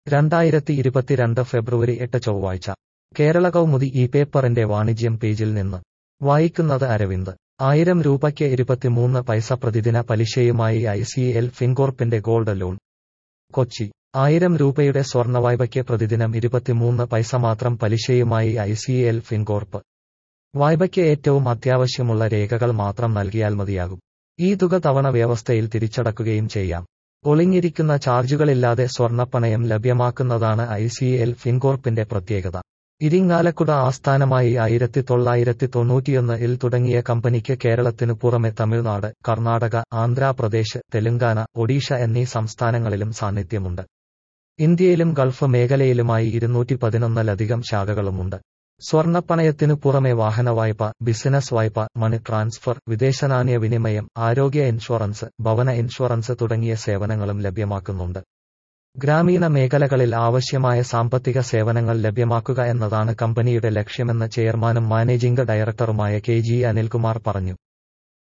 രണ്ടായിരത്തി ഇരുപത്തിരണ്ട് ഫെബ്രുവരി എട്ട് ചൊവ്വാഴ്ച കേരള കൗമുദി ഈ പേപ്പറിന്റെ വാണിജ്യം പേജിൽ നിന്ന് വായിക്കുന്നത് അരവിന്ദ് ആയിരം രൂപയ്ക്ക് ഇരുപത്തിമൂന്ന് പൈസ പ്രതിദിന പലിശയുമായി ഐ സി എൽ ഫിൻകോർപ്പിന്റെ ഗോൾഡ് ലോൺ കൊച്ചി ആയിരം രൂപയുടെ സ്വർണ്ണവായ്പയ്ക്ക് പ്രതിദിനം ഇരുപത്തിമൂന്ന് പൈസ മാത്രം പലിശയുമായി ഐ സി എൽ ഫിൻകോർപ്പ് വായ്പയ്ക്ക് ഏറ്റവും അത്യാവശ്യമുള്ള രേഖകൾ മാത്രം നൽകിയാൽ മതിയാകും ഈ തുക തവണ വ്യവസ്ഥയിൽ തിരിച്ചടക്കുകയും ചെയ്യാം ഒളിഞ്ഞിരിക്കുന്ന ചാർജുകളില്ലാതെ സ്വർണ്ണപ്പണയം ലഭ്യമാക്കുന്നതാണ് ഐ സി എൽ ഫിൻകോർപ്പിന്റെ പ്രത്യേകത ഇരിങ്ങാലക്കുട ആസ്ഥാനമായി ആയിരത്തി തൊള്ളായിരത്തി തൊണ്ണൂറ്റിയൊന്നിൽ തുടങ്ങിയ കമ്പനിക്ക് കേരളത്തിനു പുറമെ തമിഴ്നാട് കർണാടക ആന്ധ്രാപ്രദേശ് തെലങ്കാന ഒഡീഷ എന്നീ സംസ്ഥാനങ്ങളിലും സാന്നിധ്യമുണ്ട് ഇന്ത്യയിലും ഗൾഫ് മേഖലയിലുമായി ഇരുന്നൂറ്റി പതിനൊന്നിലധികം ശാഖകളുമുണ്ട് സ്വർണ്ണപ്പണയത്തിനു പുറമെ വാഹന വായ്പ ബിസിനസ് വായ്പ മണി ട്രാൻസ്ഫർ വിദേശനാണ്യ വിനിമയം ആരോഗ്യ ഇൻഷുറൻസ് ഭവന ഇൻഷുറൻസ് തുടങ്ങിയ സേവനങ്ങളും ലഭ്യമാക്കുന്നുണ്ട് ഗ്രാമീണ മേഖലകളിൽ ആവശ്യമായ സാമ്പത്തിക സേവനങ്ങൾ ലഭ്യമാക്കുക എന്നതാണ് കമ്പനിയുടെ ലക്ഷ്യമെന്ന് ചെയർമാനും മാനേജിംഗ് ഡയറക്ടറുമായ കെ ജി അനിൽകുമാർ പറഞ്ഞു